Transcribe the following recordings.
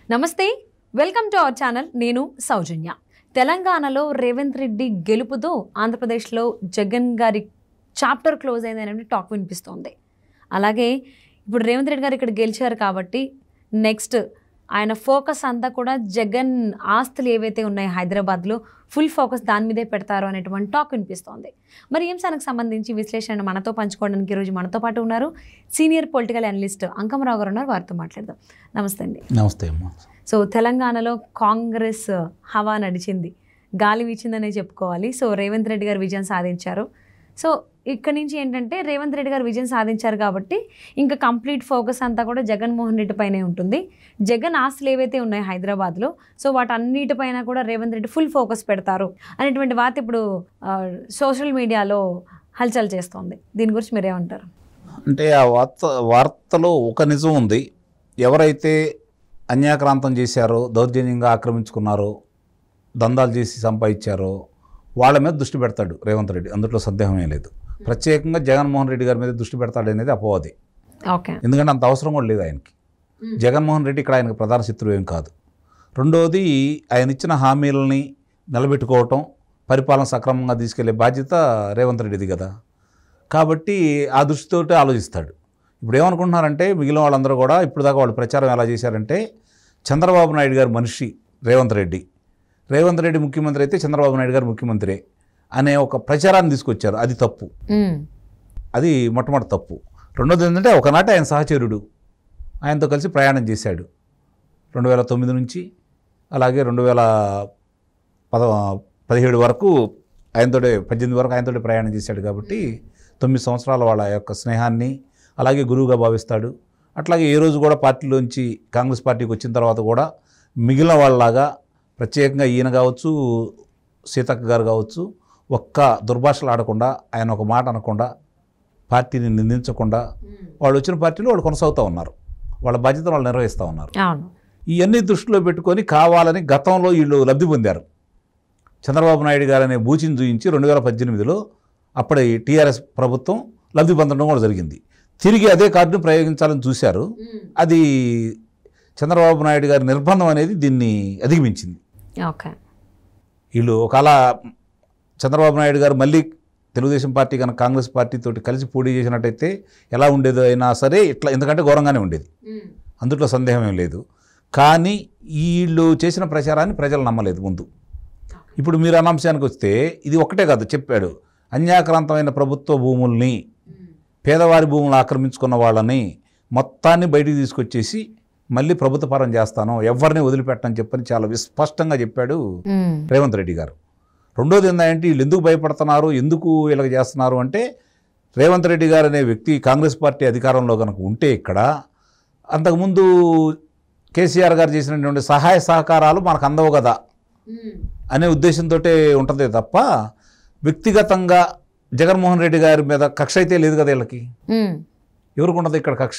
నమస్తే welcome to our channel నేను సౌజన్య తెలంగాణలో రేవంత్ రెడ్డి గెలుపుతో ఆంధ్రప్రదేశ్లో జగన్ గారి చాప్టర్ క్లోజ్ అయిందనే టాక్ వినిపిస్తోంది అలాగే ఇప్పుడు రేవంత్ రెడ్డి గారు ఇక్కడ గెలిచారు కాబట్టి నెక్స్ట్ ఆయన ఫోకస్ అంతా కూడా జగన్ ఆస్తులు ఏవైతే ఉన్నాయో హైదరాబాద్లో ఫుల్ ఫోకస్ దాని మీదే పెడతారు అనేటువంటి టాక్ వినిపిస్తోంది మరి ఈ అంశానికి సంబంధించి విశ్లేషణ మనతో పంచుకోవడానికి ఈరోజు మనతో పాటు ఉన్నారు సీనియర్ పొలిటికల్ అనలిస్ట్ అంకమరావు గారు ఉన్నారు వారితో మాట్లాడదాం నమస్తే అండి నమస్తే అమ్మా సో తెలంగాణలో కాంగ్రెస్ హవా నడిచింది గాలి వీచిందనే చెప్పుకోవాలి సో రేవంత్ రెడ్డి గారు విజయం సాధించారు సో ఇక్కడి నుంచి ఏంటంటే రేవంత్ రెడ్డి గారు విజయం సాధించారు కాబట్టి ఇంకా కంప్లీట్ ఫోకస్ అంతా కూడా జగన్మోహన్ రెడ్డి పైనే ఉంటుంది జగన్ ఆస్తులు ఏవైతే ఉన్నాయో హైదరాబాద్లో సో వాటన్నిటిపైన కూడా రేవంత్ రెడ్డి ఫుల్ ఫోకస్ పెడతారు అనేటువంటి వార్త ఇప్పుడు సోషల్ మీడియాలో హల్చల్ చేస్తోంది దీని గురించి మీరేమంటారు అంటే ఆ వార్త వార్తలో ఒక నిజం ఉంది ఎవరైతే అన్యాక్రాంతం చేశారో దౌర్జన్యంగా ఆక్రమించుకున్నారో దందాలు చేసి సంపాదించారో వాళ్ళ మీద దృష్టి పెడతాడు రేవంత్ రెడ్డి అందులో సందేహమే లేదు ప్రత్యేకంగా జగన్మోహన్ రెడ్డి గారి మీద దృష్టి పెడతాడు అనేది అపవాది ఓకే ఎందుకంటే అంత అవసరం కూడా లేదు ఆయనకి జగన్మోహన్ రెడ్డి ఇక్కడ ఆయనకు ప్రధాన శత్రువు ఏం కాదు రెండవది ఆయన ఇచ్చిన హామీలని నిలబెట్టుకోవటం పరిపాలన సక్రమంగా తీసుకెళ్లే బాధ్యత రేవంత్ రెడ్డిది కదా కాబట్టి ఆ దృష్టితోటి ఆలోచిస్తాడు ఇప్పుడు ఏమనుకుంటున్నారంటే మిగిలిన వాళ్ళందరూ కూడా ఇప్పుడు దాకా వాళ్ళు ప్రచారం ఎలా చేశారంటే చంద్రబాబు నాయుడు గారి మనిషి రేవంత్ రెడ్డి రేవంత్ రెడ్డి ముఖ్యమంత్రి అయితే చంద్రబాబు నాయుడు గారు ముఖ్యమంత్రి అనే ఒక ప్రచారాన్ని తీసుకొచ్చారు అది తప్పు మ్మ్. అది మొట్టమొదటి తప్పు రెండోది ఏంటంటే ఒకనాటి ఆయన సహచరుడు ఆయనతో కలిసి ప్రయాణం చేశాడు రెండు వేల తొమ్మిది నుంచి అలాగే రెండు వేల పద పదిహేడు వరకు ఆయనతోటే పద్దెనిమిది వరకు ఆయనతోటే ప్రయాణం చేశాడు కాబట్టి తొమ్మిది సంవత్సరాల వాళ్ళ యొక్క స్నేహాన్ని అలాగే గురువుగా భావిస్తాడు అట్లాగే ఏ రోజు కూడా పార్టీలోంచి కాంగ్రెస్ పార్టీకి వచ్చిన తర్వాత కూడా మిగిలిన వాళ్ళలాగా ప్రత్యేకంగా ఈయన కావచ్చు సీతక్క గారు కావచ్చు ఒక్క దుర్భాషలు ఆడకుండా ఆయన ఒక మాట అనకుండా పార్టీని నిందించకుండా వాళ్ళు వచ్చిన పార్టీలో వాళ్ళు కొనసాగుతూ ఉన్నారు వాళ్ళ బాధ్యత వాళ్ళు నిర్వహిస్తూ ఉన్నారు అవును ఇవన్నీ దృష్టిలో పెట్టుకొని కావాలని గతంలో వీళ్ళు లబ్ధి పొందారు చంద్రబాబు నాయుడు గారు అనే బూచిని చూయించి రెండు వేల పద్దెనిమిదిలో అప్పటి టీఆర్ఎస్ ప్రభుత్వం లబ్ధి పొందడం కూడా జరిగింది తిరిగి అదే కార్డును ప్రయోగించాలని చూశారు అది చంద్రబాబు నాయుడు గారి నిర్బంధం అనేది దీన్ని అధిగమించింది ఓకే వీళ్ళు ఒకవేళ చంద్రబాబు నాయుడు గారు మళ్ళీ తెలుగుదేశం పార్టీ కనుక కాంగ్రెస్ పార్టీతో కలిసి పోటీ చేసినట్టయితే ఎలా ఉండేదో అయినా సరే ఇట్లా ఎందుకంటే ఘోరంగానే ఉండేది అందులో సందేహం ఏం లేదు కానీ వీళ్ళు చేసిన ప్రచారాన్ని ప్రజలు నమ్మలేదు ముందు ఇప్పుడు మీరు అన్న అంశానికి వస్తే ఇది ఒకటే కాదు చెప్పాడు అన్యాక్రాంతమైన ప్రభుత్వ భూముల్ని పేదవారి భూములు ఆక్రమించుకున్న వాళ్ళని మొత్తాన్ని బయటికి తీసుకొచ్చేసి మళ్ళీ ప్రభుత్వ పరం చేస్తాను ఎవరిని వదిలిపెట్టని చెప్పని చాలా విస్పష్టంగా చెప్పాడు మ్మ్. రేవంత్ రెడ్డి గారు రెండోది ఏంటంటే వీళ్ళు ఎందుకు భయపడుతున్నారు ఎందుకు వీళ్ళకి చేస్తున్నారు అంటే రేవంత్ రెడ్డి గారు అనే వ్యక్తి కాంగ్రెస్ పార్టీ అధికారంలో కనుక ఉంటే ఇక్కడ అంతకుముందు కేసీఆర్ గారు చేసినటువంటి సహాయ సహకారాలు మనకు అందవు కదా అనే ఉద్దేశంతో ఉంటుంది తప్ప వ్యక్తిగతంగా జగన్మోహన్ రెడ్డి గారి మీద కక్ష అయితే లేదు కదా వీళ్ళకి మ్మ్. ఎవరికి ఉండదు ఇక్కడ కక్ష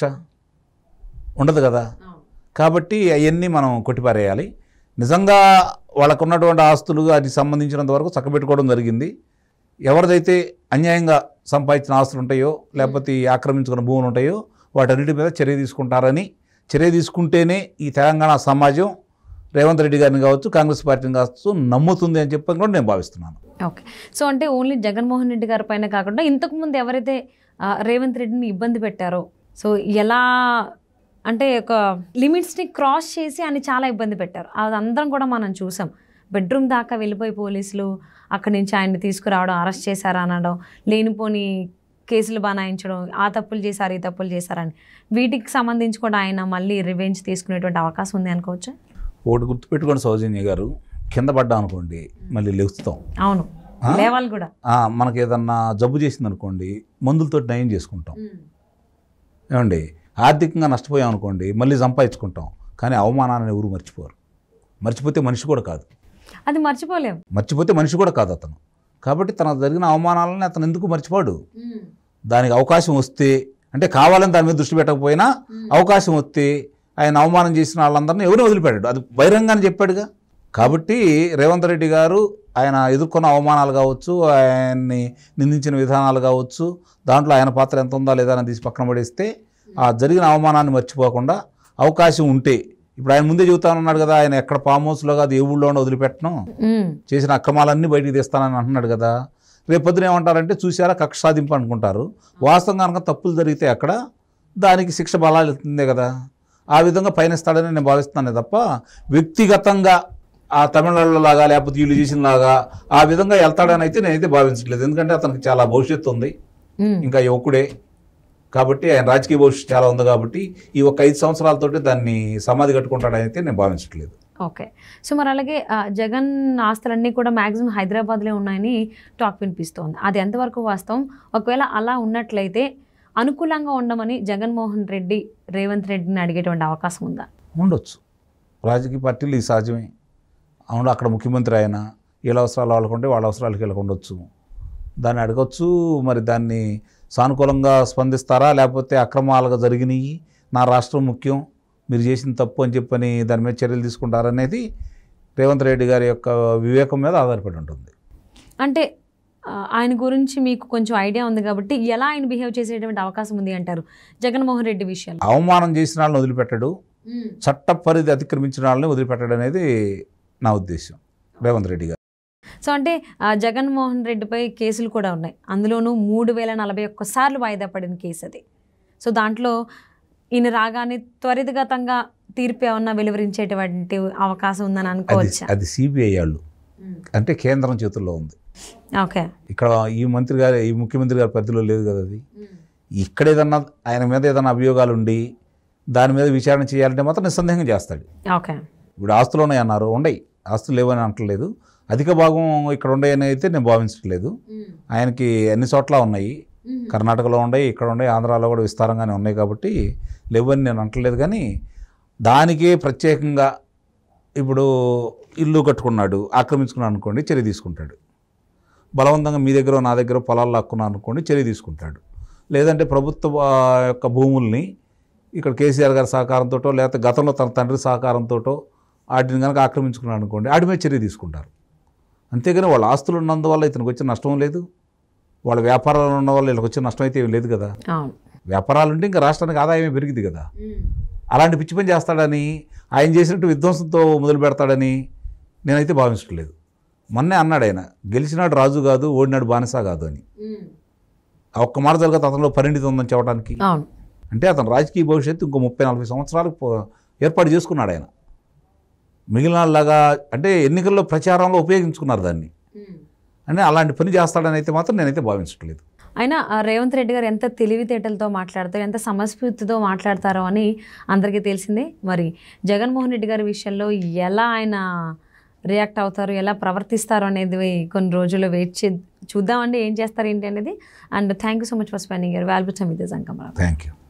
ఉండదు కదా కాబట్టి అవన్నీ మనం కొట్టిపారేయాలి నిజంగా వాళ్ళకు ఉన్నటువంటి ఆస్తులు అది సంబంధించినంత వరకు చక్కబెట్టుకోవడం జరిగింది ఎవరిదైతే అన్యాయంగా సంపాదించిన ఆస్తులు ఉంటాయో లేకపోతే ఈ ఆక్రమించుకున్న భూములు ఉంటాయో వాటన్నిటి మీద చర్య తీసుకుంటారని చర్య తీసుకుంటేనే ఈ తెలంగాణ సమాజం రేవంత్ రెడ్డి గారిని కావచ్చు కాంగ్రెస్ పార్టీని కావచ్చు నమ్ముతుంది అని చెప్పని కూడా నేను భావిస్తున్నాను ఓకే సో అంటే ఓన్లీ జగన్మోహన్ రెడ్డి గారి పైన కాకుండా ఇంతకుముందు ఎవరైతే ఆ, రేవంత్ రెడ్డిని ఇబ్బంది పెట్టారో సో ఎలా అంటే ఒక లిమిట్స్ని క్రాస్ చేసి ఆయన చాలా ఇబ్బంది పెట్టారు అది అందరం కూడా మనం చూసాం బెడ్రూమ్ దాకా వెళ్ళిపోయి పోలీసులు అక్కడి నుంచి ఆయన్ని తీసుకురావడం అరెస్ట్ చేశారు అనడం లేనిపోని కేసులు బనాయించడం ఆ తప్పులు చేశారు ఈ తప్పులు చేశారని వీటికి సంబంధించి కూడా ఆయన మళ్ళీ రివెంజ్ తీసుకునేటువంటి అవకాశం ఉంది అనుకోవచ్చు ఒకటి గుర్తుపెట్టుకోండి సౌజన్య గారు కింద పడ్డా అనుకోండి మళ్ళీ లేస్తాం అవును ఆ? లేవాలి కూడా ఆ, మనకి ఏదన్నా జబ్బు చేసింది అనుకోండి మందులతో నయం చేసుకుంటాం ఏమండి ఆర్థికంగా నష్టపోయాం అనుకోండి మళ్ళీ సంపాదించుకుంటాం కానీ అవమానాన్ని ఎవరు మర్చిపోరు మర్చిపోతే మనిషి కూడా కాదు అది మర్చిపోలేం మర్చిపోతే మనిషి కూడా కాదు అతను కాబట్టి తనకు జరిగిన అవమానాలని అతను ఎందుకు మర్చిపోడు దానికి అవకాశం వస్తే అంటే కావాలని దాని మీద దృష్టి పెట్టకపోయినా అవకాశం వస్తే ఆయన అవమానం చేసిన వాళ్ళందరినీ ఎవరు వదిలిపెట్టాడు అది బహిరంగానే చెప్పాడుగా కాబట్టి రేవంత్ రెడ్డి గారు ఆయన ఎదుర్కొన్న అవమానాలు కావచ్చు ఆయన్ని నిందించిన విధానాలు కావచ్చు దాంట్లో ఆయన పాత్ర ఎంత ఉందా లేదా అని తీసి పక్కన పడేస్తే ఆ జరిగిన అవమానాన్ని మర్చిపోకుండా అవకాశం ఉంటే ఇప్పుడు ఆయన ముందే చెబుతానన్నాడు కదా ఆయన ఎక్కడ ఫామ్ హౌస్లో కాదు ఏ ఊళ్ళోనో వదిలిపెట్టను ఉమ్, చేసిన అక్రమాలన్నీ బయటికి తీస్తానని అంటున్నాడు కదా రేపు పొద్దున ఏమంటారంటే చూసారా కక్ష సాధింపు అనుకుంటారు వాస్తవం కనుక తప్పులు జరిగితే అక్కడ దానికి శిక్ష బలాలుతుందే కదా ఆ విధంగా పయనిస్తాడని నేను భావిస్తున్నానే తప్ప వ్యక్తిగతంగా ఆ తమిళనాడులో లాగా లేకపోతే వీళ్ళు చేసిన లాగా ఆ విధంగా వెళ్తాడని అయితే నేనైతే భావించట్లేదు ఎందుకంటే అతనికి చాలా భవిష్యత్తు ఉంది ఉమ్. ఇంకా యువకుడే కాబట్టి ఆయన రాజకీయ భవిష్యత్తు చాలా ఉంది కాబట్టి ఈ ఒక్క ఐదు సంవత్సరాలతోటి దాన్ని సమాధి కట్టుకుంటాడని అయితే నేను భావించట్లేదు ఓకే సో మరి అలాగే ఆ, జగన్ ఆస్తులన్నీ కూడా మ్యాక్సిమం హైదరాబాద్లో ఉన్నాయని టాక్ వినిపిస్తోంది అది ఎంతవరకు వాస్తవం ఒకవేళ అలా ఉన్నట్లయితే అనుకూలంగా ఉండమని జగన్మోహన్ రెడ్డి రేవంత్ రెడ్డిని అడిగేటువంటి అవకాశం ఉందా ఉండొచ్చు రాజకీయ పార్టీలు ఇది సహజమే అవును అక్కడ ముఖ్యమంత్రి ఆయన వీళ్ళ అవసరాలు వాళ్ళకుంటే వాళ్ళ అవసరాలకి వీళ్ళకి ఉండొచ్చు దాన్ని అడగొచ్చు మరి దాన్ని సానుకూలంగా స్పందిస్తారా లేకపోతే అక్రమాలుగా జరిగినాయి నా రాష్ట్రం ముఖ్యం మీరు చేసిన తప్పు అని చెప్పని దాని మీద చర్యలు తీసుకుంటారనేది రేవంత్ రెడ్డి గారి యొక్క వివేకం మీద ఆధారపడి ఉంటుంది అంటే ఆ, ఆయన గురించి మీకు కొంచెం ఐడియా ఉంది కాబట్టి ఎలా ఆయన బిహేవ్ చేసేటువంటి అవకాశం ఉంది అంటారు జగన్మోహన్ రెడ్డి విషయంలో అవమానం చేసిన వాళ్ళని వదిలిపెట్టడు చట్ట పరిధి అతిక్రమించిన వాళ్ళని వదిలిపెట్టడం అనేది నా ఉద్దేశం రేవంత్ రెడ్డి గారు సో అంటే ఆ, జగన్మోహన్ రెడ్డిపై కేసులు కూడా ఉన్నాయి అందులోనూ మూడు వేల నలభై ఒక్కసార్లు వాయిదా పడిన కేసు అది సో దాంట్లో ఈయన రాగానే త్వరితగతంగా తీర్పు ఏమన్నా వెలువరించేటువంటి అవకాశం ఉందని అది అనుకోవచ్చా అది సిబిఐ వాళ్ళు అంటే కేంద్రం చేతుల్లో ఉంది ఓకే ఇక్కడ ఈ మంత్రి గారి ఈ ముఖ్యమంత్రి గారి పరిధిలో లేదు కదా అది ఇక్కడ ఏదన్నా ఆయన మీద ఏదైనా అభియోగాలు ఉండి దాని మీద విచారణ చేయాలంటే మాత్రం నిస్సందేహంగా చేస్తాడు ఓకే ఇప్పుడు ఆస్తులు ఉన్నాయి అన్నారు ఉండయి ఆస్తులు లేవని అంటలేదు అధిక భాగం ఇక్కడ ఉన్నాయని అయితే నేను భావించట్లేదు ఆయనకి అన్ని చోట్ల ఉన్నాయి కర్ణాటకలో ఉన్నాయి ఇక్కడ ఉన్నాయి ఆంధ్రాలో కూడా విస్తారంగానే ఉన్నాయి కాబట్టి లేవని నేను అంటలేదు కానీ దానికే ప్రత్యేకంగా ఇప్పుడు ఇల్లు కట్టుకున్నాడు ఆక్రమించుకున్నాడు అనుకోండి చర్య తీసుకుంటాడు బలవంతంగా మీ దగ్గర నా దగ్గర పొలాలు లాక్కున్నాను అనుకోండి చర్య తీసుకుంటాడు లేదంటే ప్రభుత్వ ఆ, యొక్క భూముల్ని ఇక్కడ కేసీఆర్ గారి సహకారంతో లేకపోతే గతంలో తన తండ్రి సహకారంతో వాటిని కనుక ఆక్రమించుకున్నాడు అనుకోండి వాటి మీద చర్య తీసుకుంటారు అంతేగాని వాళ్ళ ఆస్తులు ఉన్నందువల్ల ఇతనికి వచ్చిన నష్టం లేదు వాళ్ళ వ్యాపారాలు ఉన్న వల్ల వీళ్ళకి వచ్చిన నష్టం అయితే ఏం లేదు కదా అవును వ్యాపారాలు ఉంటే ఇంకా రాష్ట్రానికి ఆదాయమే పెరిగింది కదా అలాంటి పిచ్చి పని చేస్తాడని ఆయన చేసినట్టు విధ్వంసంతో మొదలు పెడతాడని నేనైతే భావించట్లేదు మొన్నే అన్నాడు ఆయన గెలిచినాడు రాజు కాదు ఓడినాడు బానిస కాదు అని ఆ ఒక్క మాట జరగదు అతనిలో పరిణితి ఉందని చెప్పడానికి అవును అంటే అతను రాజకీయ భవిష్యత్తు ఇంకో ముప్పై నలభై సంవత్సరాలకు పో- ఏర్పాటు చేసుకున్నాడు ఆయన మిగిలిన వాళ్ళలాగా అంటే ఎన్నికల్లో ప్రచారంలో ఉపయోగించుకున్నారు దాన్ని అంటే అలాంటి పని చేస్తాడని అయితే మాత్రం నేనైతే భావించట్లేదు అయినా ఆ, రేవంత్ రెడ్డి గారు ఎంత తెలివితేటలతో మాట్లాడతారో ఎంత సమస్ఫూర్తితో మాట్లాడతారో అని అందరికీ తెలిసిందే మరి జగన్మోహన్ రెడ్డి గారి విషయంలో ఎలా ఆయన రియాక్ట్ అవుతారు ఎలా ప్రవర్తిస్తారు అనేది కొన్ని రోజులు వెయిట్ చే చూద్దామండి ఏం చేస్తారు ఏంటి అనేది and thank you so much for spending your valuable time with సంకమరా థ్యాంక్ యూ